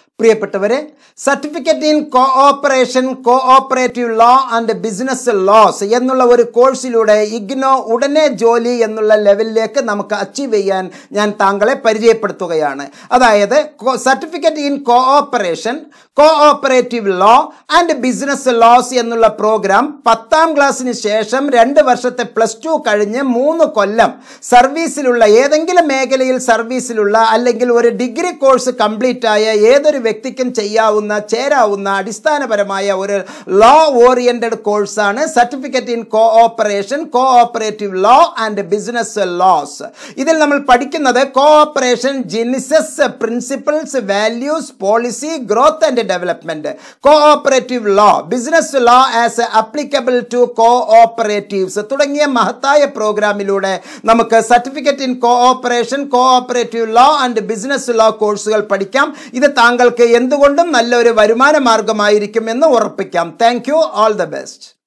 പ്രിയപ്പെട്ടവരെ certificate in cooperation cooperative law and business laws എന്നുള്ള ഒരു കോഴ്സിലൂടെ ഇഗ്നോ ഉടനെ ജോലി എന്നുള്ള ലെവലിലേക്ക് നമുക്ക് അച്ചീവ് ചെയ്യാൻ ഞാൻ താങ്കളെ പരിചയപ്പെടുത്തുകയാണ് അതായത് certificate in cooperation cooperative law and business laws എന്നുള്ള പ്രോഗ്രാം പത്താം ക്ലാസ്സിന് ശേഷം രണ്ട് വർഷത്തെ പ്ലസ് ടു കഴിഞ്ഞ് മൂന്ന് കൊല്ലം സർവീസിലുള്ള ഏതെങ്കിലും മേഖലയിൽ സർവീസിലുള്ള അല്ലെങ്കിൽ ഒരു ഡിഗ്രി കോഴ്സ് കംപ്ലീറ്റ് ആയ ഏതൊരു വ്യക്തിക്കും ചെയ്യാവുന്ന ചേരാവുന്ന അടിസ്ഥാനപരമായ ഒരു ലോ ഓറിയന്റഡ് കോഴ്സാണ് certificate in cooperation cooperative law and business laws ഇതിൽ നമ്മൾ പഠിക്കുന്നത് cooperation genesis principles values policy growth and development cooperative law business law as applicable to cooperatives തുടങ്ങിയ മഹത്തായ പ്രോഗ്രാമിലൂടെ നമുക്ക് certificate in cooperation cooperative law and business law കോഴ്സുകൾ പഠിക്കാം ഇത് താങ്കൾക്ക് എന്തുകൊണ്ടും നല്ലൊരു വരുമാന മാർഗമായിരിക്കും എന്ന് ഉറപ്പിക്കാം thank you all the best